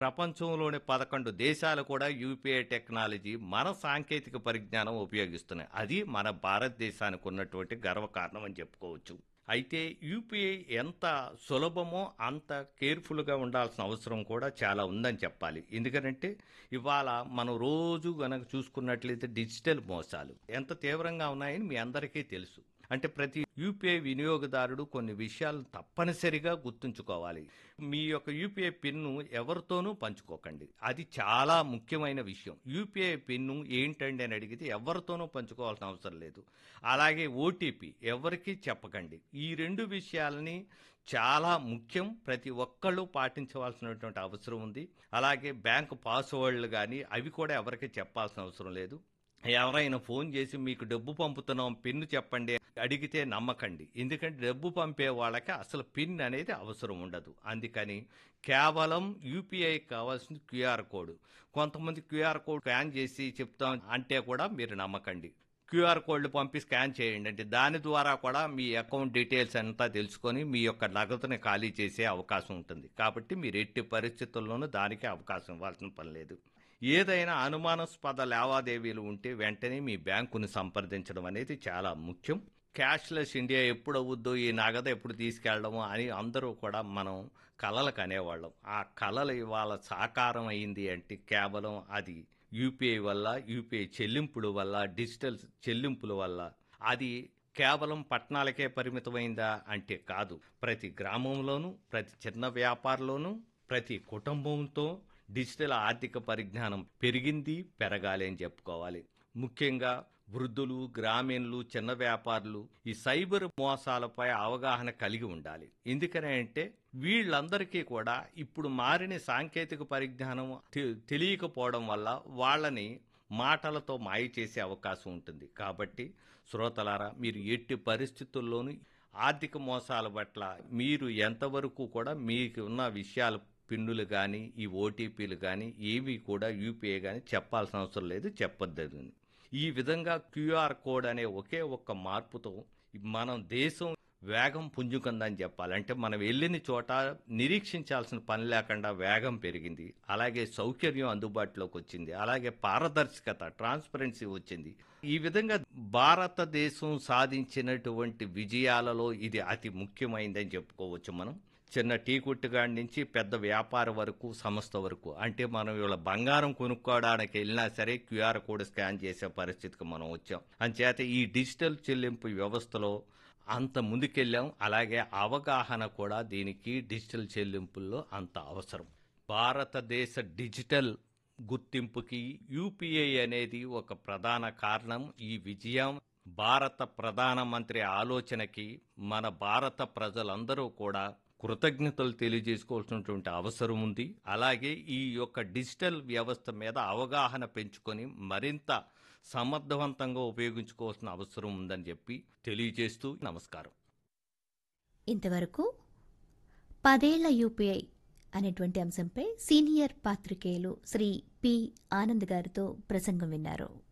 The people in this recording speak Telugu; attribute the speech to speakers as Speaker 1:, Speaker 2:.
Speaker 1: ప్రపంచంలోని పదకొండు దేశాలు కూడా యూపీఐ టెక్నాలజీ మన సాంకేతిక పరిజ్ఞానం ఉపయోగిస్తున్నాయి అది మన భారతదేశానికి ఉన్నటువంటి గర్వకారణం అని చెప్పుకోవచ్చు అయితే యూపీఐ ఎంత సులభమో అంత కేర్ఫుల్గా ఉండాల్సిన అవసరం కూడా చాలా ఉందని చెప్పాలి ఎందుకంటే ఇవాళ మనం రోజు గనక చూసుకున్నట్లయితే డిజిటల్ మోసాలు ఎంత తీవ్రంగా ఉన్నాయని మీ అందరికీ తెలుసు అంటే ప్రతి యూపీఐ వినియోగదారుడు కొన్ని విషయాలు తప్పనిసరిగా గుర్తుంచుకోవాలి మీ యొక్క యూపీఐ పిన్ను ఎవరితోనూ పంచుకోకండి అది చాలా ముఖ్యమైన విషయం యూపీఐ పిన్ను ఏంటండి అని అడిగితే ఎవరితోనూ పంచుకోవాల్సిన అవసరం లేదు అలాగే ఓటీపీ ఎవరికీ చెప్పకండి ఈ రెండు విషయాలని చాలా ముఖ్యం ప్రతి ఒక్కళ్ళు పాటించవలసినటువంటి అవసరం ఉంది అలాగే బ్యాంకు పాస్వర్డ్లు కానీ అవి కూడా ఎవరికి చెప్పాల్సిన అవసరం లేదు ఎవరైనా ఫోన్ చేసి మీకు డబ్బు పంపుతున్నాం పిన్ చెప్పండి అడిగితే నమ్మకండి ఎందుకంటే డబ్బు పంపే వాళ్ళకి అసలు పిన్ అనేది అవసరం ఉండదు అందుకని కేవలం యూపీఐ కావాల్సిన క్యూఆర్ కోడ్ కొంతమంది క్యూఆర్ కోడ్ స్కాన్ చేసి చెప్తాం అంటే కూడా మీరు నమ్మకండి క్యూఆర్ కోడ్లు పంపి స్కాన్ చేయండి అంటే దాని ద్వారా కూడా మీ అకౌంట్ డీటెయిల్స్ అంతా తెలుసుకొని మీ యొక్క నగదుని ఖాళీ చేసే అవకాశం ఉంటుంది కాబట్టి మీరు ఎట్టి పరిస్థితుల్లోనూ దానికి అవకాశం ఇవ్వాల్సిన పని లేదు ఏదైనా అనుమానాస్పద లావాదేవీలు ఉంటే వెంటనే మీ బ్యాంకుని సంప్రదించడం అనేది చాలా ముఖ్యం క్యాష్లెస్ ఇండియా ఎప్పుడు అవుద్దో ఈ నగదు ఎప్పుడు తీసుకెళ్ళడము అని అందరూ కూడా మనం కలలకు అనేవాళ్ళం ఆ కళలు ఇవాళ సాకారం అయింది అంటే కేవలం అది యూపీఐ వల్ల యూపీఐ చెల్లింపుల వల్ల డిజిటల్ చెల్లింపుల వల్ల అది కేవలం పట్టణాలకే పరిమితమైందా అంటే కాదు ప్రతి గ్రామంలోనూ ప్రతి చిన్న వ్యాపారంలోనూ ప్రతి కుటుంబంతో డిజిటల్ ఆర్థిక పరిజ్ఞానం పెరిగింది పెరగాలి అని చెప్పుకోవాలి ముఖ్యంగా వృద్ధులు గ్రామీణులు చిన్న వ్యాపారులు ఈ సైబర్ మోసాలపై అవగాహన కలిగి ఉండాలి ఎందుకని అంటే వీళ్ళందరికీ కూడా ఇప్పుడు మారిన సాంకేతిక పరిజ్ఞానం తె- తెలియకపోవడం వల్ల వాళ్ళని మాటలతో మాయ చేసే అవకాశం ఉంటుంది కాబట్టి శ్రోతలారా మీరు ఎట్టి పరిస్థితుల్లోనూ ఆర్థిక మోసాల పట్ల మీరు ఎంతవరకు కూడా మీకు ఉన్న విషయాలు పిన్నులు కానీ ఈ ఓటీపీలు కానీ ఏవి కూడా యూపీఐ కానీ చెప్పాల్సిన అవసరం లేదు చెప్పొద్దు ఈ విధంగా క్యూఆర్ కోడ్ అనే ఒకే ఒక్క మార్పుతో మనం దేశం వేగం పుంజుకుందని చెప్పాలి అంటే మనం వెళ్ళిన చోట నిరీక్షించాల్సిన పని లేకుండా వేగం పెరిగింది అలాగే సౌకర్యం అందుబాటులోకి వచ్చింది అలాగే పారదర్శకత ట్రాన్స్పరెన్సీ వచ్చింది ఈ విధంగా భారతదేశం సాధించినటువంటి విజయాలలో ఇది అతి ముఖ్యమైనదని చెప్పుకోవచ్చు మనం చిన్న టీ కొట్టుగాడి నుంచి పెద్ద వ్యాపార వరకు సంస్థ వరకు అంటే మనం ఇవాళ బంగారం కొనుక్కోవడానికి వెళ్ళినా సరే క్యూఆర్ కోడ్ స్కాన్ చేసే పరిస్థితికి మనం వచ్చాం అంచేత ఈ డిజిటల్ చెల్లింపు వ్యవస్థలో అంత ముందుకెళ్ళాం అలాగే అవగాహన కూడా దీనికి డిజిటల్ చెల్లింపుల్లో అంత అవసరం భారతదేశ డిజిటల్ గుర్తింపుకి యూపీఐ అనేది ఒక ప్రధాన కారణం ఈ విజయం భారత ప్రధానమంత్రి ఆలోచనకి మన భారత ప్రజలందరూ కూడా కృతజ్ఞతలు తెలియజేసుకోవాల్సినటువంటి అవసరం ఉంది అలాగే ఈ యొక్క డిజిటల్ వ్యవస్థ మీద అవగాహన పెంచుకొని మరింత సమర్థవంతంగా ఉపయోగించుకోవాల్సిన అవసరం ఉందని చెప్పి తెలియజేస్తూ నమస్కారం
Speaker 2: ఇంతవరకు పదేళ్ల యూపీఐ అనేటువంటి అంశంపై సీనియర్ పాత్రికేయులు శ్రీ పి ఆనంద్ గారితో ప్రసంగం విన్నారు